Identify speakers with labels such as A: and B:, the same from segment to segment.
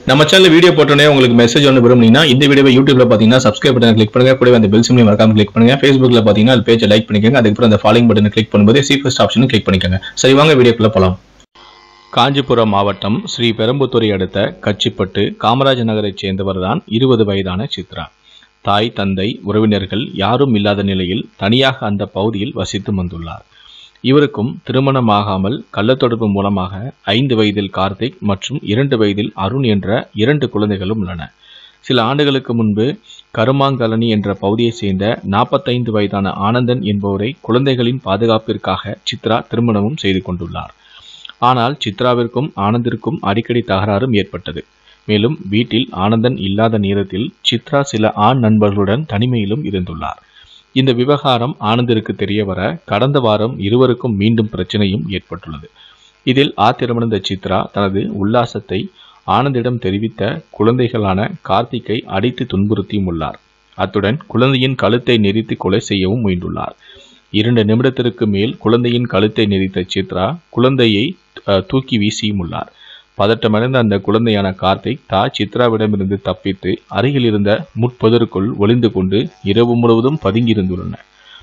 A: நம்ம channel video போட்டோன்னே உங்களுக்கு மெசேஜ் ஒன்று விரும்புனீங்கன்னா இந்த வீடியோவை யூடியூப்ல பார்த்தீங்கன்னா சப்ஸ்கிரைப் பட்டன் கிளிக் பண்ணுங்க கூடவே அந்த பெல் சிம்லையும் மறக்காம கிளிக் பண்ணுங்க ஃபேஸ்புக்ல பார்த்தீங்கன்னா அது பேஜை லைக் பண்ணிக்கோங்க அதுக்கப்புறம் அந்த ஃபாலோயிங் பட்டனை கிளிக் பண்ணும்போது சி ஃபர்ஸ்ட் ஆப்ஷனும் கிளிக் பண்ணிக்கோங்க சரி வாங்க வீடியோக்குள்ள போலாம் காஞ்சிபுரம் மாவட்டம் ஸ்ரீ பெரம்புத்துறை அடுத்த கச்சிப்பட்டு காமராஜ நகரைச் சேர்ந்தவர் தான் இருபது வயதான சித்ரா தாய் தந்தை உறவினர்கள் யாரும் இல்லாத நிலையில் தனியாக அந்த பகுதியில் வசித்து வந்துள்ளார் இவருக்கும் திருமணமாகாமல் கள்ளத்தொடர்பு மூலமாக ஐந்து வயதில் கார்த்திக் மற்றும் இரண்டு வயதில் அருண் என்ற இரண்டு குழந்தைகளும் உள்ளன சில ஆண்டுகளுக்கு முன்பு கருமாங்கலனி என்ற பகுதியைச் சேர்ந்த நாற்பத்தைந்து வயதான ஆனந்தன் என்பவரை குழந்தைகளின் பாதுகாப்பிற்காக சித்ரா திருமணமும் செய்து கொண்டுள்ளார் ஆனால் சித்ராவிற்கும் ஆனந்திற்கும் அடிக்கடி தகராறும் ஏற்பட்டது மேலும் வீட்டில் ஆனந்தன் இல்லாத நேரத்தில் சித்ரா சில ஆண் நண்பர்களுடன் தனிமையிலும் இருந்துள்ளார் இந்த விவகாரம் ஆனந்திற்கு தெரிய வர கடந்த வாரம் இருவருக்கும் மீண்டும் பிரச்சனையும் ஏற்பட்டுள்ளது இதில் ஆத்திரமடைந்த சித்ரா தனது உல்லாசத்தை ஆனந்திடம் தெரிவித்த குழந்தைகளான கார்த்திக்கை அடித்து துன்புறுத்தியும் உள்ளார் அத்துடன் குழந்தையின் கழுத்தை நெரித்து கொலை செய்யவும் முயன்றுள்ளார் இரண்டு நிமிடத்திற்கு மேல் குழந்தையின் கழுத்தை நெரித்த சித்ரா குழந்தையை அஹ், தூக்கி வீசியும் உள்ளார் பதட்டமடைந்த அந்த குழந்தையான கார்த்திக் தா சித்ராவிடமிருந்து தப்பித்து அருகில் இருந்த முட்பொதருக்குள் ஒளிந்து கொண்டு இரவு முழுவதும் பதுங்கியிருந்துள்ளனர்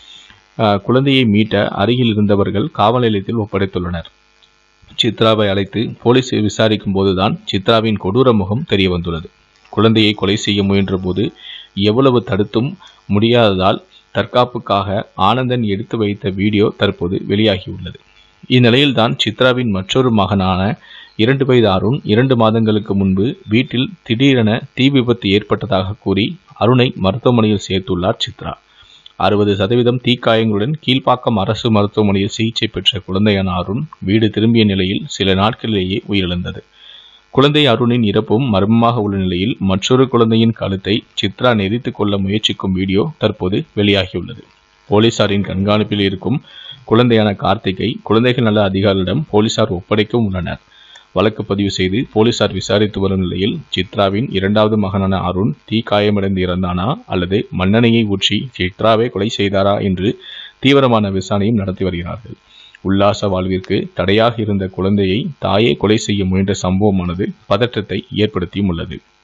A: அஹ், குழந்தையை மீட்ட அருகில் இருந்தவர்கள் காவல் நிலையத்தில் ஒப்படைத்துள்ளனர் சித்ராவை அழைத்து போலீஸ் விசாரிக்கும் போதுதான் சித்ராவின் கொடூர முகம் தெரிய வந்துள்ளது குழந்தையை கொலை செய்ய முயன்றபோது எவ்வளவு தடுத்தும் முடியாததால் தற்காப்புக்காக ஆனந்தன் எடுத்து வைத்த வீடியோ தற்போது வெளியாகியுள்ளது இந்நிலையில்தான் சித்ராவின் மற்றொரு மகனான இரண்டு வயது அருண் இரண்டு மாதங்களுக்கு முன்பு வீட்டில் திடீரென தீ விபத்து ஏற்பட்டதாக கூறி அருணை மருத்துவமனையில் சேர்த்துள்ளார் சித்ரா அறுபது சதவீதம் தீக்காயங்களுடன் கீழ்ப்பாக்கம் அரசு மருத்துவமனையில் சிகிச்சை பெற்ற குழந்தையான அருண் வீடு திரும்பிய நிலையில் சில நாட்களிலேயே உயிரிழந்தது குழந்தை அருணின் இறப்பும் மர்மமாக உள்ள நிலையில் மற்றொரு குழந்தையின் கழுத்தை சித்ரா நெரித்துக் கொள்ள முயற்சிக்கும் வீடியோ தற்போது வெளியாகியுள்ளது போலீசாரின் கண்காணிப்பில் இருக்கும் குழந்தையான கார்த்திகை குழந்தைகள் நல அதிகாரிகளிடம் போலீசார் ஒப்படைக்கவும் உள்ளனர் வழக்கு பதிவு செய்து போலீசார் விசாரித்து வரும் நிலையில் சித்ராவின் இரண்டாவது மகனான அருண் தீக்காயமடைந்து இறந்தானா அல்லது மண்ணெண்ணெயை ஊற்றி சித்ராவை கொலை செய்தாரா என்று தீவிரமான விசாரணையும் நடத்தி வருகிறார்கள் உல்லாச வாழ்விற்கு தடையாக இருந்த குழந்தையை தாயே கொலை செய்ய முயன்ற சம்பவமானது பதற்றத்தை ஏற்படுத்தியும் உள்ளது